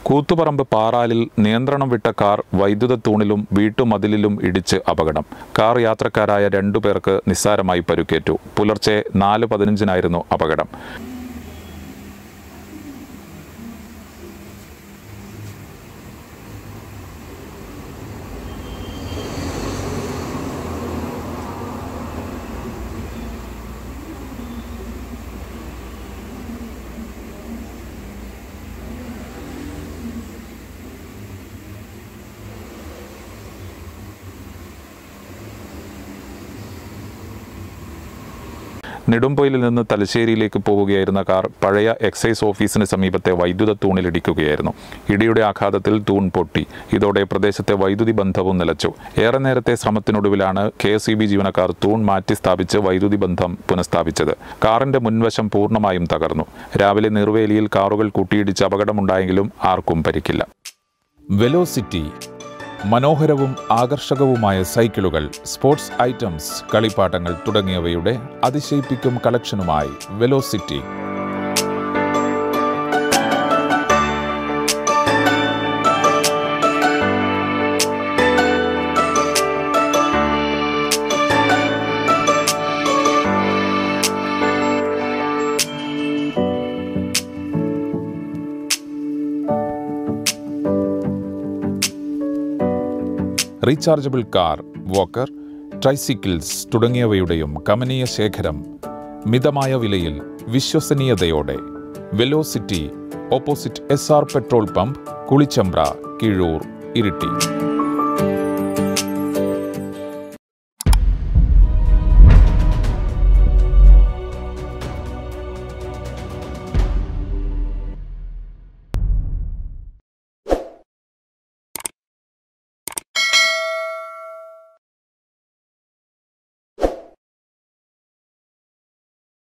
കൂത്തുപറമ്പ് പാറാലിൽ നിയന്ത്രണം വിട്ട കാർ വൈദ്യുത തൂണിലും വീട്ടുമതിലിലും ഇടിച്ച് അപകടം കാർ യാത്രക്കാരായ രണ്ടു പേർക്ക് നിസ്സാരമായി പരുക്കേറ്റു പുലർച്ചെ നാല് പതിനഞ്ചിനായിരുന്നു അപകടം നെടുമ്പൊയിലിൽ നിന്ന് തലശ്ശേരിയിലേക്ക് പോവുകയായിരുന്ന കാർ പഴയ എക്സൈസ് ഓഫീസിന് സമീപത്തെ വൈദ്യുത തൂണിലിടിക്കുകയായിരുന്നു ഇടിയുടെ ആഘാതത്തിൽ തൂൺ പൊട്ടി ഇതോടെ പ്രദേശത്തെ വൈദ്യുതി ബന്ധവും നിലച്ചു ഏറെ നേരത്തെ ശ്രമത്തിനൊടുവിലാണ് കെ എസ് ഇ ബി ജീവനക്കാർ തൂൺ മാറ്റി സ്ഥാപിച്ച് വൈദ്യുതി ബന്ധം പുനഃസ്ഥാപിച്ചത് കാറിന്റെ മുൻവശം പൂർണ്ണമായും തകർന്നു രാവിലെ നിർവേലിയിൽ കാറുകൾ കൂട്ടിയിടിച്ച് അപകടമുണ്ടായെങ്കിലും ആർക്കും പരിക്കില്ല വെലോസിറ്റി മനോഹരവും ആകർഷകവുമായ സൈക്കിളുകൾ സ്പോർട്സ് ഐറ്റംസ് കളിപ്പാട്ടങ്ങൾ തുടങ്ങിയവയുടെ അതിശയിപ്പിക്കും കളക്ഷനുമായി velocity rechargeable car walker tricycles തുടങ്ങിയവയുടെയും കമനീയ ശേഖരം മിതമായ വിലയിൽ വിശ്വസനീയതയോടെ velocity opposite S R petrol pump Kulichambra Keezhur Iritty